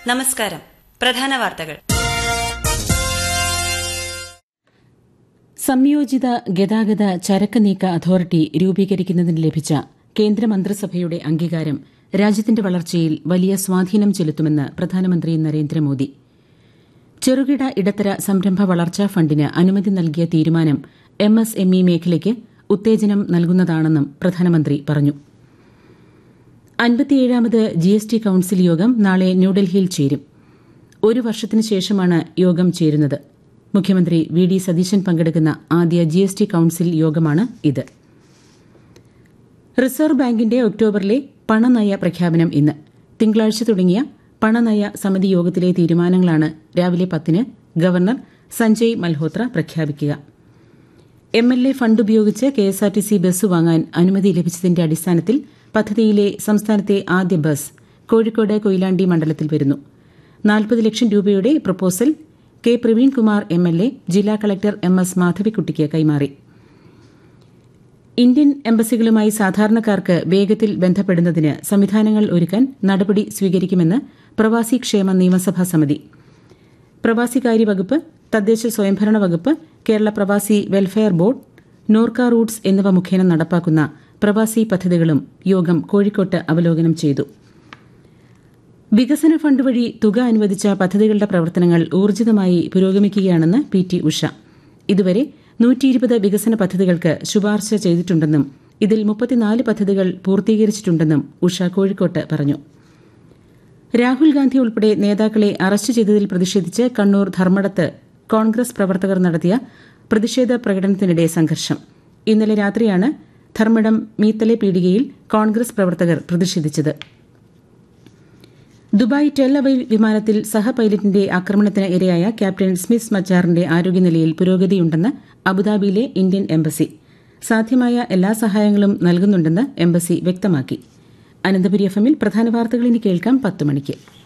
നമസ്കാരം പ്രധാന വാർത്തകൾ സംയോജിത ഗതാഗത ചരക്ക് നീക്ക അതോറിറ്റി രൂപീകരിക്കുന്നതിന് ലഭിച്ച കേന്ദ്രമന്ത്രിസഭയുടെ അംഗീകാരം രാജ്യത്തിന്റെ വളർച്ചയിൽ വലിയ സ്വാധീനം ചെലുത്തുമെന്ന് പ്രധാനമന്ത്രി നരേന്ദ്രമോദി ചെറുകിട ഇടത്തര സംരംഭ വളർച്ചാ ഫണ്ടിന് അനുമതി നൽകിയ തീരുമാനം എം എസ് എം ഇ മേഖലയ്ക്ക് ഉത്തേജനം നൽകുന്നതാണെന്നും പ്രധാനമന്ത്രി പറഞ്ഞു അൻപത്തിയേഴാമത് ജി എസ് ടി കൌൺസിൽ യോഗം നാളെ ന്യൂഡൽഹിയിൽ ചേരും ഒരു വർഷത്തിനു ശേഷമാണ് യോഗം ചേരുന്നത് മുഖ്യമന്ത്രി വി ഡി സതീശൻ പങ്കെടുക്കുന്ന ആദ്യ ജി എസ് ടി കൌൺസിൽ യോഗമാണ് ഇത് റിസർവ് ബാങ്കിന്റെ ഒക്ടോബറിലെ പണനയ പ്രഖ്യാപനം ഇന്ന് തിങ്കളാഴ്ച തുടങ്ങിയ പണനയ സമിതി യോഗത്തിലെ തീരുമാനങ്ങളാണ് രാവിലെ പത്തിന് ഗവർണർ സഞ്ജയ് മൽഹോത്ര പ്രഖ്യാപിക്കുക എം എൽ എ ഫണ്ട് ഉപയോഗിച്ച് K S R T C bus വാങ്ങാൻ അനുമതി ലഭിച്ചതിന്റെ അടിസ്ഥാനത്തിൽ പദ്ധതിയിലെ സംസ്ഥാനത്തെ ആദ്യ ബസ് കോഴിക്കോട് കൊയിലാണ്ടി മണ്ഡലത്തിൽ വരുന്നു നാൽപ്പത് ലക്ഷം രൂപയുടെ proposal K Praveenkumar M L A ജില്ലാ കളക്ടർ എം എസ് മാധവിക്കുട്ടിക്ക് കൈമാറി ഇന്ത്യൻ എംബസികളുമായി സാധാരണക്കാർക്ക് വേഗത്തിൽ ബന്ധപ്പെടുന്നതിന് സംവിധാനങ്ങൾ ഒരുക്കാൻ നടപടി സ്വീകരിക്കുമെന്ന് പ്രവാസി ക്ഷേമ നിയമസഭാ സമിതി പ്രവാസികാര്യ വകുപ്പ് തദ്ദേശ സ്വയംഭരണ വകുപ്പ് കേരള പ്രവാസി വെൽഫെയർ ബോർഡ് നോർക്ക റൂട്ട്സ് എന്നിവ മുഖേന നടപ്പാക്കുന്ന പ്രവാസി പദ്ധതികളും യോഗം കോഴിക്കോട്ട് അവലോകനം ചെയ്തു വികസന ഫണ്ട് വഴി തുക അനുവദിച്ച പദ്ധതികളുടെ പ്രവർത്തനങ്ങൾ ഊർജിതമായി പുരോഗമിക്കുകയാണെന്ന് പി ടി ഉഷ ഇതുവരെ നൂറ്റിയിരുപത് വികസന പദ്ധതികൾക്ക് ശുപാർശ ചെയ്തിട്ടുണ്ടെന്നും ഇതിൽ മുപ്പത്തിനാല് പദ്ധതികൾ പൂർത്തീകരിച്ചിട്ടുണ്ടെന്നും ഉഷ കോഴിക്കോട്ട് പറഞ്ഞു രാഹുൽ ഗാന്ധി ഉൾപ്പെടെ നേതാക്കളെ അറസ്റ്റ് ചെയ്തതിൽ പ്രതിഷേധിച്ച് കണ്ണൂർ ധർമ്മടത്ത് കോൺഗ്രസ് പ്രവർത്തകർ നടത്തിയ പ്രതിഷേധ പ്രകടനത്തിനിടെ സംഘർഷം ഇന്നലെ രാത്രിയാണ് ധർമ്മടം മീത്തലെ പീടികയിൽ കോൺഗ്രസ് പ്രവർത്തകർ പ്രതിഷേധിച്ചത് ദുബായ് ടെൽ അവൈൽ വിമാനത്തിൽ സഹ പൈലറ്റിന്റെ ആക്രമണത്തിന് ഇരയായ ക്യാപ്റ്റൻ സ്മിത്ത് മച്ചാറിന്റെ ആരോഗ്യനിലയിൽ പുരോഗതിയുണ്ടെന്ന് അബുദാബിയിലെ ഇന്ത്യൻ എംബസി സാധ്യമായ എല്ലാ സഹായങ്ങളും നൽകുന്നുണ്ടെന്ന് എംബസി വ്യക്തമാക്കി അനന്തപുരി എഫ് എമ്മിൽ പ്രധാന വാർത്തകൾ ഇനി കേൾക്കാം പത്ത് മണിക്ക്